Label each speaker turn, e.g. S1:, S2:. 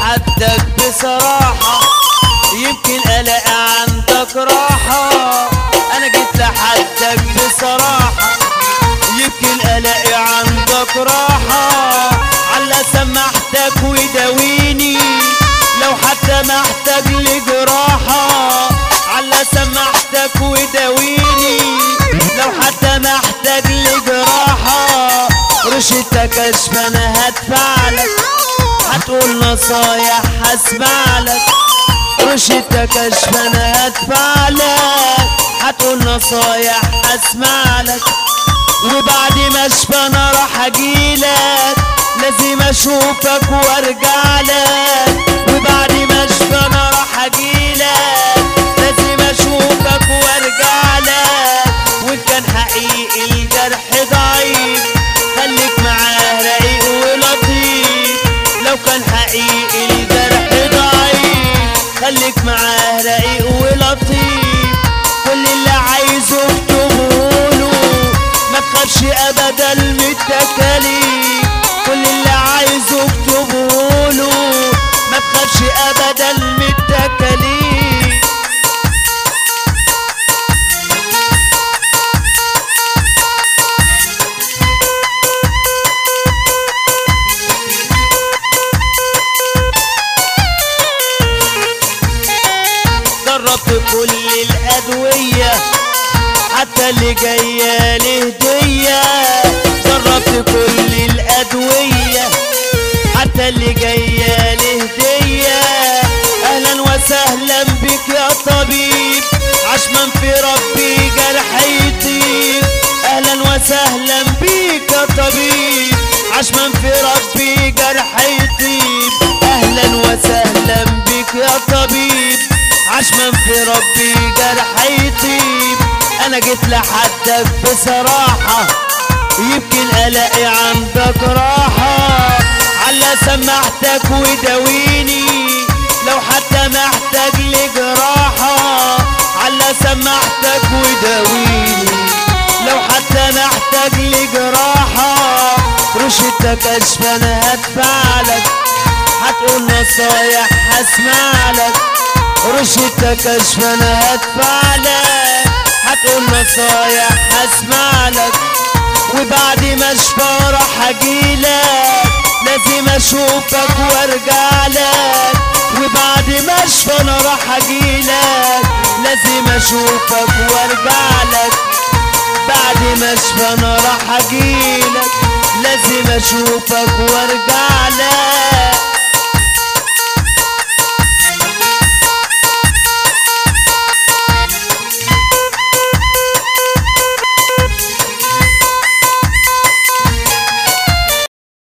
S1: لحدك بصراحة يمكن الاقي عندك راحة انا جيت لحدك بصراحة يمكن الاقي عندك راحة على سمحتك وداويني لو حتى محتاج لجراحة على سمحتك وداويني لو حتى محتاج لجراحة رشدتك اشفى انا هدفعلك هتقول نصايح هسمعلك رشدتك اشفى انا هدفعلك هتقول نصايح هسمعلك وبعد ما اشفى انا راح اجيلك لازم اشوفك وارجع لك وبعد ما اشفى انا راح اجيلك لازم اشوفك وارجع لك وان كان حقيقي الجرح ضعيف خليك معاه رقيق ولطيف لو كان حقيقي الجرح ضعيف خليك معاه رقيق ولطيف كل اللي عايزه اكتبهوله ما تخافش ابدا من التكاليف كل اللي عايزه اكتبهوله ما تخافش ابدا من التكاليف جربت كل الأدوية حتى اللي جاية لهدية جربت كل الأدوية حتى اللي جاية لهدية أهلا وسهلا بك يا طبيب عشمان في ربي جرح يطيب أهلا وسهلا بك يا طبيب عشمان في ربي جرح يطيب أهلا وسهلا بك يا طبيب عشمان في ربي جرح يطيب انا جيت لحدك بصراحة يمكن الاقي عندك راحة على سمحتك وداويني لو حتى محتاج لجراحة على سمحتك وداويني لو حتى محتاج لجراحة رشدتك اشفى انا هدفعلك هتقول نصايح هسمعلك رشدتك اشفى انا هدفعلك هتقول نصايح هسمعلك وبعد ما اشفى راح اجيلك لازم اشوفك وارجع لك وبعد ما اشفى انا راح اجيلك لازم اشوفك وارجع لك بعد ما اشفى انا راح اجيلك لازم اشوفك وارجع